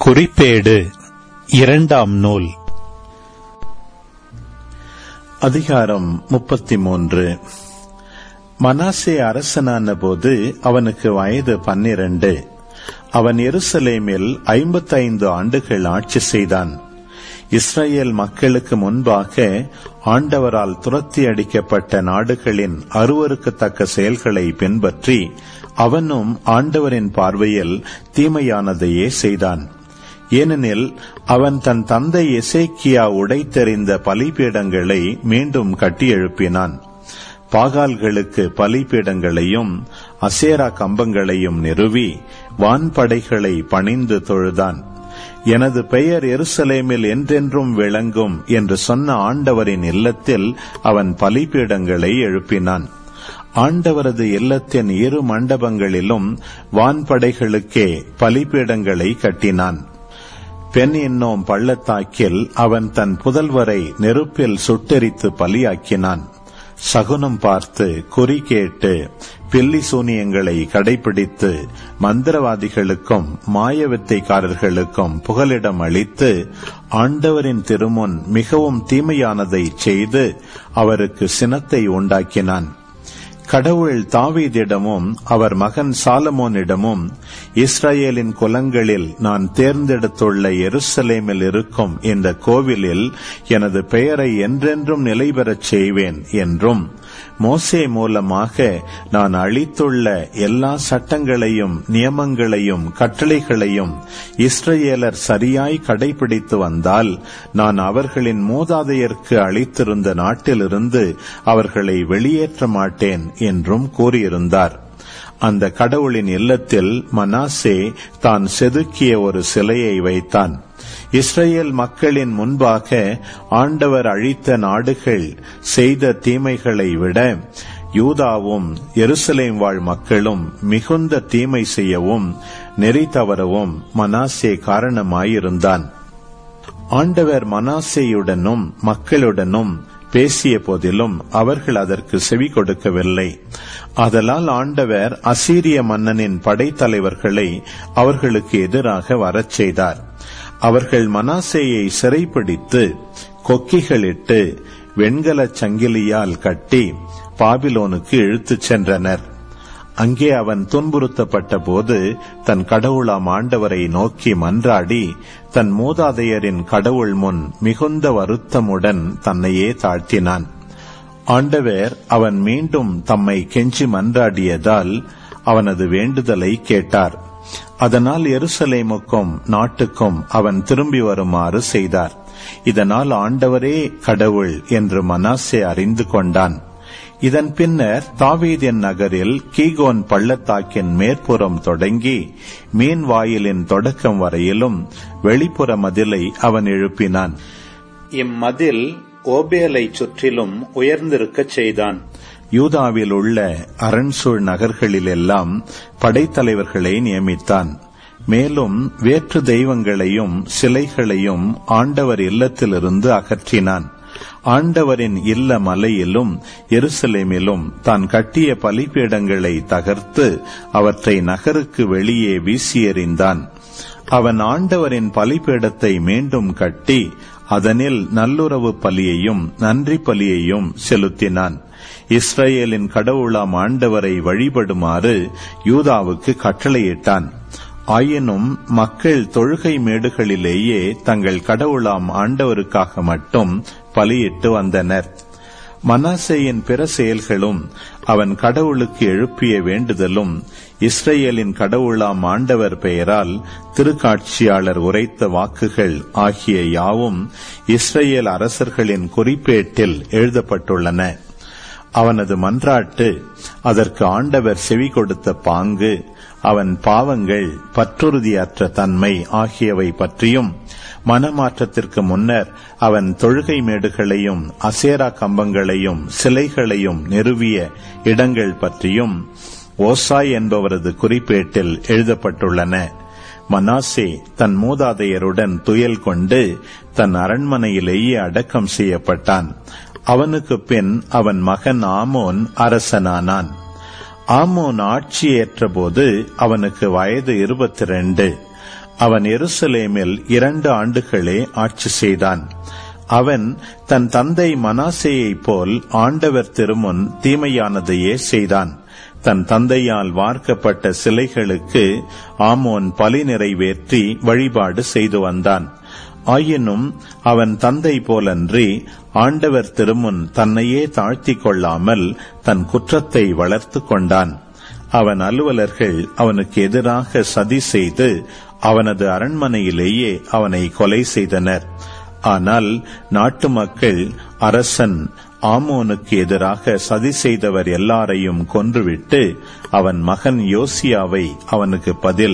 குறிப்பேடு இரண்டாம் நூல் அதிகாரம் முப்பத்தி மூன்று மனாசே அரசனான போது அவனுக்கு வயது பன்னிரண்டு அவன் எருசலேமில் ஐம்பத்தைந்து ஆண்டுகள் ஆட்சி செய்தான் இஸ்ரேல் மக்களுக்கு முன்பாக ஆண்டவரால் துரத்தி அடிக்கப்பட்ட நாடுகளின் அருவருக்கத்தக்க செயல்களை பின்பற்றி அவனும் ஆண்டவரின் பார்வையில் தீமையானதையே செய்தான் ஏனெனில் அவன் தன் தந்தை எசேக்கியா உடைத்தெறிந்த பலிபீடங்களை மீண்டும் கட்டி எழுப்பினான் பாகால்களுக்கு பலிபீடங்களையும் அசேரா கம்பங்களையும் நிறுவி வான்படைகளை பணிந்து தொழுதான் எனது பெயர் எருசலேமில் என்றென்றும் விளங்கும் என்று சொன்ன ஆண்டவரின் இல்லத்தில் அவன் பலிபீடங்களை எழுப்பினான் ஆண்டவரது இல்லத்தின் இரு மண்டபங்களிலும் வான்படைகளுக்கே பலிபீடங்களை கட்டினான் பெண் என்னும் பள்ளத்தாக்கில் அவன் தன் புதல்வரை நெருப்பில் சுட்டெரித்து பலியாக்கினான் சகுனம் பார்த்து குறி கேட்டு பில்லி சூனியங்களை கடைபிடித்து மந்திரவாதிகளுக்கும் மாயவித்தைக்காரர்களுக்கும் புகலிடம் அளித்து ஆண்டவரின் திருமுன் மிகவும் தீமையானதை செய்து அவருக்கு சினத்தை உண்டாக்கினான் கடவுள் தாவீதிடமும் அவர் மகன் சாலமோனிடமும் இஸ்ரேலின் குலங்களில் நான் தேர்ந்தெடுத்துள்ள எருசலேமில் இருக்கும் இந்த கோவிலில் எனது பெயரை என்றென்றும் நிலை பெறச் செய்வேன் என்றும் மோசே மூலமாக நான் அளித்துள்ள எல்லா சட்டங்களையும் நியமங்களையும் கட்டளைகளையும் இஸ்ரேலர் சரியாய் கடைபிடித்து வந்தால் நான் அவர்களின் மூதாதையருக்கு அளித்திருந்த நாட்டிலிருந்து அவர்களை வெளியேற்ற மாட்டேன் என்றும் கூறியிருந்தார் அந்த கடவுளின் இல்லத்தில் மனாசே தான் செதுக்கிய ஒரு சிலையை வைத்தான் இஸ்ரேல் மக்களின் முன்பாக ஆண்டவர் அழித்த நாடுகள் செய்த தீமைகளை விட யூதாவும் எருசலேம் வாழ் மக்களும் மிகுந்த தீமை செய்யவும் நெறி தவறவும் மனாசே காரணமாயிருந்தான் ஆண்டவர் மனாசேயுடனும் மக்களுடனும் பேசிய போதிலும் அவர்கள் அதற்கு செவி கொடுக்கவில்லை அதலால் ஆண்டவர் அசீரிய மன்னனின் படைத்தலைவர்களை அவர்களுக்கு எதிராக வரச் செய்தார் அவர்கள் மனாசேயை சிறைப்பிடித்து கொக்கிகளிட்டு வெண்கலச் சங்கிலியால் கட்டி பாபிலோனுக்கு இழுத்துச் சென்றனர் அங்கே அவன் துன்புறுத்தப்பட்ட போது தன் கடவுளாம் ஆண்டவரை நோக்கி மன்றாடி தன் மூதாதையரின் கடவுள் முன் மிகுந்த வருத்தமுடன் தன்னையே தாழ்த்தினான் ஆண்டவர் அவன் மீண்டும் தம்மை கெஞ்சி மன்றாடியதால் அவனது வேண்டுதலை கேட்டார் அதனால் எருசலேமுக்கும் நாட்டுக்கும் அவன் திரும்பி வருமாறு செய்தார் இதனால் ஆண்டவரே கடவுள் என்று மனாசே அறிந்து கொண்டான் இதன் பின்னர் தாவீதின் நகரில் கீகோன் பள்ளத்தாக்கின் மேற்புறம் தொடங்கி மீன் வாயிலின் தொடக்கம் வரையிலும் வெளிப்புற மதிலை அவன் எழுப்பினான் இம்மதில் ஓபேலை சுற்றிலும் உயர்ந்திருக்கச் செய்தான் யூதாவில் உள்ள அரண்சூழ் நகர்களிலெல்லாம் படைத்தலைவர்களை நியமித்தான் மேலும் வேற்று தெய்வங்களையும் சிலைகளையும் ஆண்டவர் இல்லத்திலிருந்து அகற்றினான் ஆண்டவரின் இல்ல மலையிலும் எருசலேமிலும் தான் கட்டிய பலிபீடங்களை தகர்த்து அவற்றை நகருக்கு வெளியே வீசி எறிந்தான் அவன் ஆண்டவரின் பலிபீடத்தை மீண்டும் கட்டி அதனில் நல்லுறவு பலியையும் நன்றி பலியையும் செலுத்தினான் இஸ்ரேலின் கடவுளாம் ஆண்டவரை வழிபடுமாறு யூதாவுக்கு கட்டளையிட்டான் ஆயினும் மக்கள் தொழுகை மேடுகளிலேயே தங்கள் கடவுளாம் ஆண்டவருக்காக மட்டும் பலியிட்டு வந்தனர் மனாசேயின் பிற செயல்களும் அவன் கடவுளுக்கு எழுப்பிய வேண்டுதலும் இஸ்ரேலின் கடவுளாம் ஆண்டவர் பெயரால் திருக்காட்சியாளர் உரைத்த வாக்குகள் ஆகிய யாவும் இஸ்ரேல் அரசர்களின் குறிப்பேட்டில் எழுதப்பட்டுள்ளன அவனது மன்றாட்டு அதற்கு ஆண்டவர் செவி கொடுத்த பாங்கு அவன் பாவங்கள் பற்றுறுதியற்ற தன்மை ஆகியவை பற்றியும் மனமாற்றத்திற்கு முன்னர் அவன் தொழுகை மேடுகளையும் அசேரா கம்பங்களையும் சிலைகளையும் நிறுவிய இடங்கள் பற்றியும் ஓசாய் என்பவரது குறிப்பேட்டில் எழுதப்பட்டுள்ளன மனாசே தன் மூதாதையருடன் துயல் கொண்டு தன் அரண்மனையிலேயே அடக்கம் செய்யப்பட்டான் அவனுக்கு பின் அவன் மகன் ஆமோன் அரசனானான் ஆமோன் ஆட்சியேற்றபோது அவனுக்கு வயது இருபத்தி ரெண்டு அவன் எருசலேமில் இரண்டு ஆண்டுகளே ஆட்சி செய்தான் அவன் தன் தந்தை மனாசேயைப் போல் ஆண்டவர் திருமுன் தீமையானதையே செய்தான் தன் தந்தையால் வார்க்கப்பட்ட சிலைகளுக்கு ஆமோன் பலி நிறைவேற்றி வழிபாடு செய்து வந்தான் ஆயினும் அவன் தந்தை போலன்றி ஆண்டவர் திருமுன் தன்னையே தாழ்த்திக் கொள்ளாமல் தன் குற்றத்தை வளர்த்து கொண்டான் அவன் அலுவலர்கள் அவனுக்கு எதிராக சதி செய்து அவனது அரண்மனையிலேயே அவனை கொலை செய்தனர் ஆனால் நாட்டு மக்கள் அரசன் ஆமோனுக்கு எதிராக சதி செய்தவர் எல்லாரையும் கொன்றுவிட்டு அவன் மகன் யோசியாவை அவனுக்கு பதில்